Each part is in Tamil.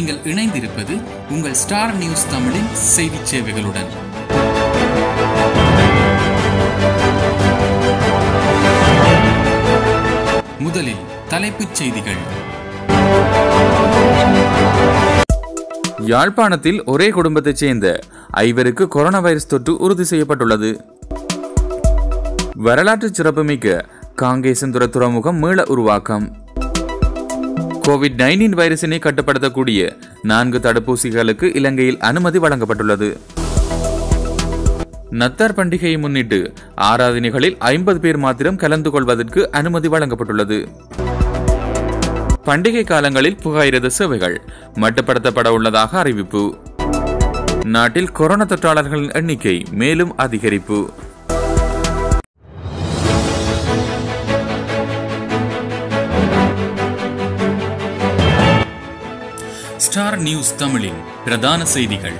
நீங்கள் இணைந்திருப்பது உங்கள் ஸ்டார் நியூஸ் தமிழின் செய்திச் சேவைகளுடன் முதலில் தலைப்புச் செய்திகள் யாழ்ப்பாணத்தில் ஒரே குடும்பத்தைச் சேர்ந்த ஐவருக்கு கொரோனா வைரஸ் தொற்று உறுதி செய்யப்பட்டுள்ளது வரலாற்று சிறப்புமிக்க காங்கேசந்துர துறைமுகம் மீள உருவாக்கம் கோவிட் நைன்டீன் வைரசினை கட்டுப்படுத்தக்கூடிய நான்கு தடுப்பூசிகளுக்கு இலங்கையில் அனுமதி வழங்கப்பட்டுள்ளது நத்தார் பண்டிகையை முன்னிட்டு ஆராதனைகளில் ஐம்பது பேர் மாத்திரம் கலந்து கொள்வதற்கு அனுமதி வழங்கப்பட்டுள்ளது பண்டிகை காலங்களில் புகாயிரத சேவைகள் மட்டுப்படுத்தப்பட உள்ளதாக அறிவிப்பு நாட்டில் கொரோனா தொற்றாளர்களின் எண்ணிக்கை மேலும் அதிகரிப்பு ஸ்டார் நியூஸ் தமிழின் பிரதான செய்திகள்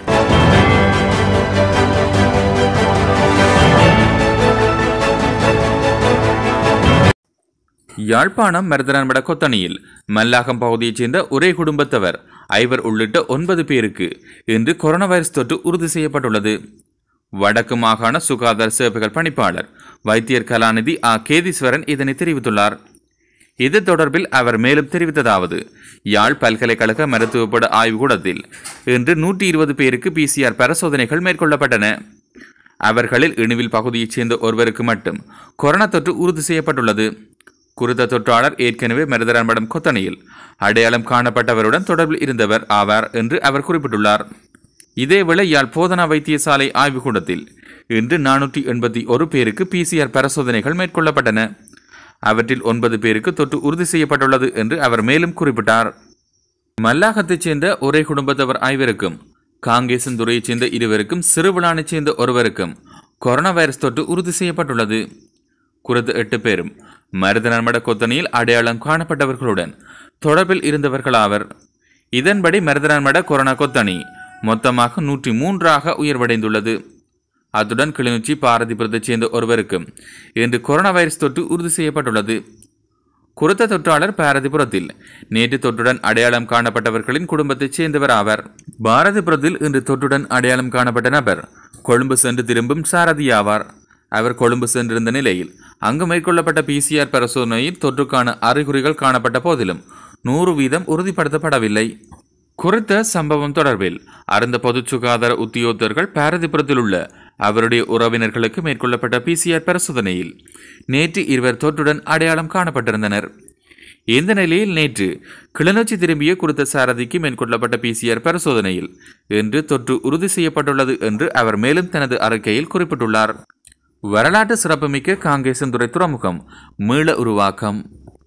யாழ்ப்பாணம் மருதனன்பட கொத்தணியில் மல்லாகம் பகுதியைச் சேர்ந்த ஒரே குடும்பத்தவர் ஐவர் உள்ளிட்ட ஒன்பது பேருக்கு இன்று கொரோனா வைரஸ் தொற்று உறுதி செய்யப்பட்டுள்ளது வடக்கு மாகாண சுகாதார சேவைகள் பணிப்பாளர் வைத்தியர் கலாநிதி ஆ கேதீஸ்வரன் இதனை தெரிவித்துள்ளார் இது தொடர்பில் அவர் மேலும் தெரிவித்ததாவது யாழ் பல்கலைக்கழக மருத்துவப்பட ஆய்வுக்கூடத்தில் இன்று நூற்றி இருபது பேருக்கு பிசிஆர் பரிசோதனைகள் மேற்கொள்ளப்பட்டன அவர்களில் இணுவில் பகுதியைச் சேர்ந்த ஒருவருக்கு மட்டும் கொரோனா தொற்று உறுதி செய்யப்பட்டுள்ளது குறித்த தொற்றாளர் ஏற்கனவே மருதரன்படம் கொத்தனையில் அடையாளம் காணப்பட்டவருடன் தொடர்பில் இருந்தவர் ஆவார் என்று அவர் குறிப்பிட்டுள்ளார் இதேவேளை யாழ் போதனா வைத்தியசாலை ஆய்வுக்கூடத்தில் இன்று நானூற்றி எண்பத்தி ஒரு பேருக்கு பிசிஆர் பரிசோதனைகள் மேற்கொள்ளப்பட்டன அவற்றில் ஒன்பது பேருக்கு தொற்று உறுதி செய்யப்பட்டுள்ளது என்று அவர் மேலும் குறிப்பிட்டார் மல்லாகத்தைச் சேர்ந்த ஒரே குடும்பத்தவர் ஐவருக்கும் காங்கேசந்துறையைச் சேர்ந்த இருவருக்கும் சிறுவிழானைச் சேர்ந்த ஒருவருக்கும் கொரோனா வைரஸ் தொற்று உறுதி செய்யப்பட்டுள்ளது குறித்த எட்டு பேரும் மருதநர்மட கொத்தணியில் அடையாளம் காணப்பட்டவர்களுடன் தொடர்பில் இருந்தவர்களாவர் இதன்படி மருதநர்மட கொரோனா கொத்தணி மொத்தமாக நூற்றி மூன்றாக உயர்வடைந்துள்ளது அத்துடன் கிளிநொச்சி பாரதிபுரத்தைச் சேர்ந்த ஒருவருக்கும் இன்று கொரோனா வைரஸ் தொற்று உறுதி செய்யப்பட்டுள்ளது குறித்த தொற்றாளர் பாரதிபுரத்தில் நேற்று தொற்றுடன் அடையாளம் காணப்பட்டவர்களின் குடும்பத்தைச் சேர்ந்தவர் ஆவர் பாரதிபுரத்தில் இன்று தொற்றுடன் அடையாளம் காணப்பட்ட நபர் கொழும்பு சென்று திரும்பும் சாரதி ஆவார் அவர் கொழும்பு சென்றிருந்த நிலையில் அங்கு மேற்கொள்ளப்பட்ட பிசிஆர் பரிசோதனையில் தொற்றுக்கான அறிகுறிகள் காணப்பட்ட போதிலும் நூறு வீதம் உறுதிப்படுத்தப்படவில்லை குறித்த சம்பவம் தொடர்பில் அறிந்த பொது சுகாதார உத்தியோகத்தர்கள் பாரதிபுரத்தில் உள்ள அவருடைய உறவினர்களுக்கு மேற்கொள்ளப்பட்ட பிசிஆர் பரிசோதனையில் நேற்று இருவர் தொற்றுடன் அடையாளம் காணப்பட்டிருந்தனர் இந்த நிலையில் நேற்று கிளிநொச்சி திரும்பிய குறித்த சாரதிக்கு மேற்கொள்ளப்பட்ட பிசிஆர் பரிசோதனையில் இன்று தொற்று உறுதி செய்யப்பட்டுள்ளது என்று அவர் மேலும் தனது அறிக்கையில் குறிப்பிட்டுள்ளார் வரலாற்று சிறப்புமிக்க காங்கேசந்துறை துறைமுகம் மீள உருவாக்கம்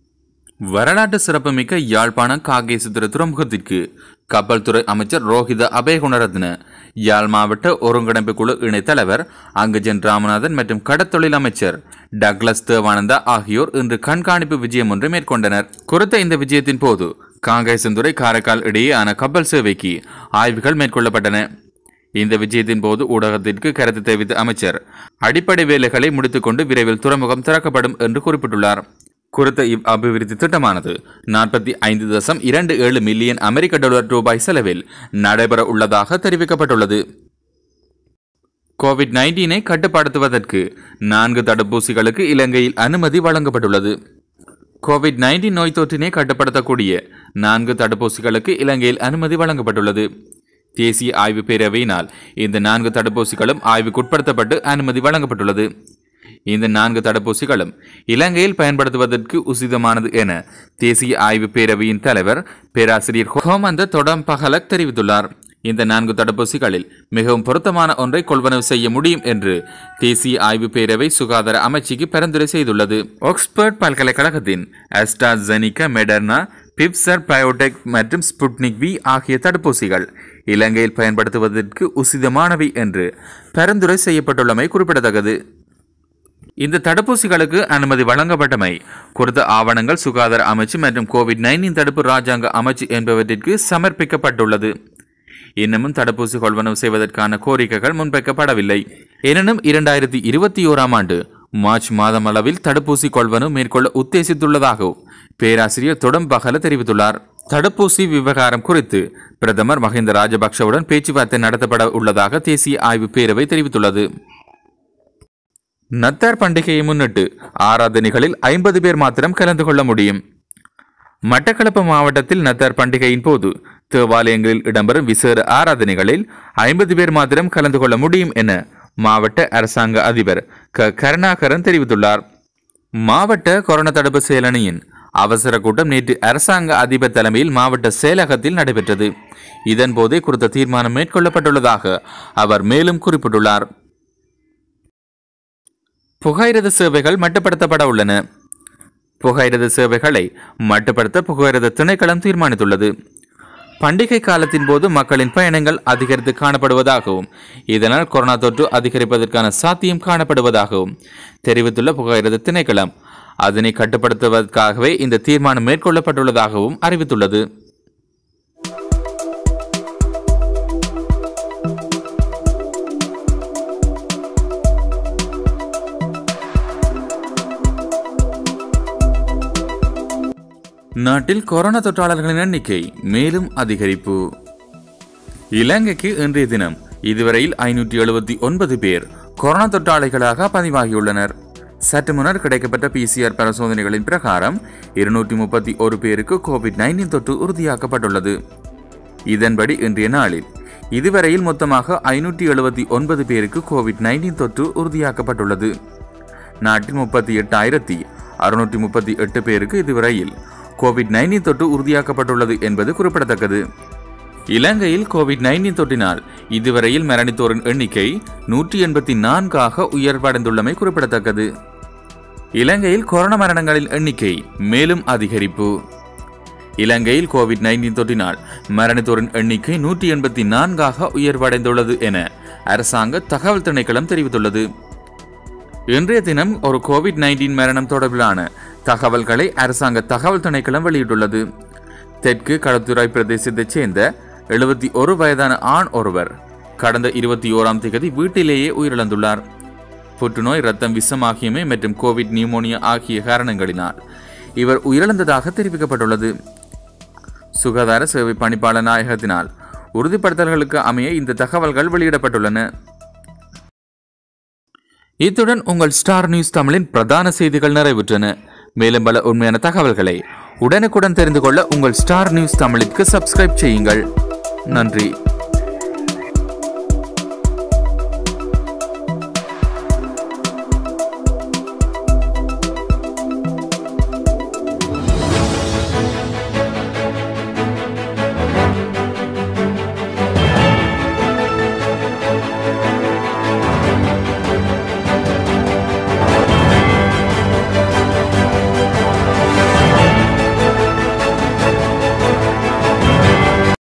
வரலாற்று சிறப்புமிக்க யாழ்ப்பாணம் காங்கேசதுறை துறைமுகத்திற்கு கப்பல் துறை அமைச்சர் ரோஹித அபயகுணரத்ன யாழ் மாவட்ட ஒருங்கிணைப்பு குழு இணைத்தலைவர் அங்கஜன் ராமநாதன் மற்றும் கடத்தொழில் அமைச்சர் டக்ளஸ் தேவானந்தா ஆகியோர் இன்று கண்காணிப்பு விஜயம் ஒன்று மேற்கொண்டனர் குறித்த இந்த விஜயத்தின் போது காங்கேசந்துறை காரைக்கால் இடையேயான கப்பல் சேவைக்கு ஆய்வுகள் மேற்கொள்ளப்பட்டன இந்த விஜயத்தின் போது ஊடகத்திற்கு கருத்து தெரிவித்த அமைச்சர் அடிப்படை வேலைகளை முடித்துக்கொண்டு விரைவில் துறைமுகம் திறக்கப்படும் என்று குறிப்பிட்டுள்ளார் குறித்த இவ் அபிவிருத்தி திட்டமானது நாற்பத்தி ஐந்து தசம் இரண்டு ஏழு மில்லியன் அமெரிக்க டாலர் ரூபாய் செலவில் நடைபெற உள்ளதாக தெரிவிக்கப்பட்டுள்ளது கோவிட் நைன்டீனை கட்டுப்படுத்துவதற்கு நான்கு தடுப்பூசிகளுக்கு இலங்கையில் அனுமதி வழங்கப்பட்டுள்ளது கோவிட் நைன்டீன் நோய் தொற்றினை கட்டுப்படுத்தக்கூடிய நான்கு தடுப்பூசிகளுக்கு இலங்கையில் அனுமதி வழங்கப்பட்டுள்ளது தேசிய ஆய்வு பேரவையினால் இந்த நான்கு தடுப்பூசிகளும் ஆய்வுக்குட்படுத்தப்பட்டு அனுமதி வழங்கப்பட்டுள்ளது இந்த நான்கு தடுப்பூசிகளும் இலங்கையில் பயன்படுத்துவதற்கு உசிதமானது என தேசிய ஆய்வு பேரவையின் தலைவர் பேராசிரியர் ஹோமந்த தொடம் பகலக் தெரிவித்துள்ளார் இந்த நான்கு தடுப்பூசிகளில் மிகவும் பொருத்தமான ஒன்றை கொள்வனவு செய்ய முடியும் என்று தேசிய ஆய்வு பேரவை சுகாதார அமைச்சுக்கு பரிந்துரை செய்துள்ளது ஆக்ஸ்போர்ட் பல்கலைக்கழகத்தின் அஸ்டாசெனிகா மெடர்னா பிப்சர் பயோடெக் மற்றும் ஸ்புட்னிக் வி ஆகிய தடுப்பூசிகள் இலங்கையில் பயன்படுத்துவதற்கு உசிதமானவை என்று பரிந்துரை செய்யப்பட்டுள்ளமை குறிப்பிடத்தக்கது இந்த தடுப்பூசிகளுக்கு அனுமதி வழங்கப்பட்டமை குறித்த ஆவணங்கள் சுகாதார அமைச்சு மற்றும் கோவிட் நைன்டீன் தடுப்பு ராஜாங்க அமைச்சு என்பவற்றிற்கு சமர்ப்பிக்கப்பட்டுள்ளது இன்னமும் தடுப்பூசி கொள்வனவு செய்வதற்கான கோரிக்கைகள் முன்வைக்கப்படவில்லை எனினும் இரண்டாயிரத்தி இருபத்தி ஓராம் ஆண்டு மார்ச் மாதம் அளவில் தடுப்பூசி கொள்வனவு மேற்கொள்ள உத்தேசித்துள்ளதாகவும் பேராசிரியர் தொடம் பகல தெரிவித்துள்ளார் தடுப்பூசி விவகாரம் குறித்து பிரதமர் மஹிந்த ராஜபக்ஷவுடன் பேச்சுவார்த்தை நடத்தப்பட உள்ளதாக தேசிய ஆய்வு பேரவை தெரிவித்துள்ளது நத்தார் பண்டிகையை முன்னிட்டு ஆராதனைகளில் ஐம்பது பேர் மாத்திரம் கலந்து கொள்ள முடியும் மட்டக்களப்பு மாவட்டத்தில் நத்தார் பண்டிகையின் போது தேவாலயங்களில் இடம்பெறும் விசேட ஆராதனைகளில் ஐம்பது பேர் மாத்திரம் கலந்து கொள்ள முடியும் என மாவட்ட அரசாங்க அதிபர் க கருணாகரன் தெரிவித்துள்ளார் மாவட்ட கொரோனா தடுப்பு செயலணியின் அவசர கூட்டம் நேற்று அரசாங்க அதிபர் தலைமையில் மாவட்ட செயலகத்தில் நடைபெற்றது இதன்போதே குறித்த தீர்மானம் மேற்கொள்ளப்பட்டுள்ளதாக அவர் மேலும் குறிப்பிட்டுள்ளார் புகையிரத சேவைகள் மட்டுப்படுத்தப்பட உள்ளன புகையிரத சேவைகளை மட்டுப்படுத்த புகையிரத திணைக்களம் தீர்மானித்துள்ளது பண்டிகை காலத்தின் போது மக்களின் பயணங்கள் அதிகரித்து காணப்படுவதாகவும் இதனால் கொரோனா தொற்று அதிகரிப்பதற்கான சாத்தியம் காணப்படுவதாகவும் தெரிவித்துள்ள புகையிரத திணைக்களம் அதனை கட்டுப்படுத்துவதற்காகவே இந்த தீர்மானம் மேற்கொள்ளப்பட்டுள்ளதாகவும் அறிவித்துள்ளது நாட்டில் கொரோனா தொற்றாளர்களின் எண்ணிக்கை மேலும் அதிகரிப்பு இலங்கைக்கு இன்றைய தினம் இதுவரையில் ஐநூற்றி எழுபத்தி ஒன்பது பேர் கொரோனா தொற்றாளிகளாக பதிவாகியுள்ளனர் சற்று முன்னர் கிடைக்கப்பட்ட பிசிஆர் பரிசோதனைகளின் பிரகாரம் இருநூற்றி முப்பத்தி ஒரு பேருக்கு கோவிட் நைன்டீன் தொற்று உறுதியாக்கப்பட்டுள்ளது இதன்படி இன்றைய நாளில் இதுவரையில் மொத்தமாக ஐநூற்றி எழுபத்தி ஒன்பது பேருக்கு கோவிட் நைன்டீன் தொற்று உறுதியாக்கப்பட்டுள்ளது நாட்டில் முப்பத்தி எட்டாயிரத்தி அறுநூற்றி முப்பத்தி எட்டு பேருக்கு இதுவரையில் கோவிட் நைன்டீன் தொற்று உறுதியாக்கப்பட்டுள்ளது என்பது குறிப்பிடத்தக்கது இலங்கையில் கோவிட் நைன்டீன் தொற்றினால் இதுவரையில் மரணித்தோரின் எண்ணிக்கை நூற்றி எண்பத்தி நான்காக உயர்வடைந்துள்ளமை குறிப்பிடத்தக்கது இலங்கையில் கொரோனா மரணங்களின் எண்ணிக்கை மேலும் அதிகரிப்பு இலங்கையில் கோவிட் நைன்டீன் தொற்றினால் மரணித்தோரின் எண்ணிக்கை நூற்றி எண்பத்தி நான்காக உயர்வடைந்துள்ளது என அரசாங்க தகவல் திணைக்களம் தெரிவித்துள்ளது இன்றைய தினம் ஒரு கோவிட் நைன்டீன் மரணம் தொடர்பிலான தகவல்களை அரசாங்க தகவல் திணைக்களம் வெளியிட்டுள்ளது தெற்கு களத்துறை பிரதேசத்தைச் சேர்ந்த எழுபத்தி ஒரு வயதான ஆண் ஒருவர் கடந்த இருபத்தி ஓராம் தேதி வீட்டிலேயே உயிரிழந்துள்ளார் புற்றுநோய் இரத்தம் விஷமாகியமை மற்றும் கோவிட் நியூமோனியா ஆகிய காரணங்களினால் இவர் உயிரிழந்ததாக தெரிவிக்கப்பட்டுள்ளது சுகாதார சேவை பணிப்பாளர் நாயகத்தினால் உறுதிப்படுத்தல்களுக்கு அமைய இந்த தகவல்கள் வெளியிடப்பட்டுள்ளன இத்துடன் உங்கள் ஸ்டார் நியூஸ் தமிழின் பிரதான செய்திகள் நிறைவுற்றன மேலும் பல உண்மையான தகவல்களை உடனுக்குடன் தெரிந்து கொள்ள உங்கள் ஸ்டார் நியூஸ் தமிழிற்கு சப்ஸ்கிரைப் செய்யுங்கள் நன்றி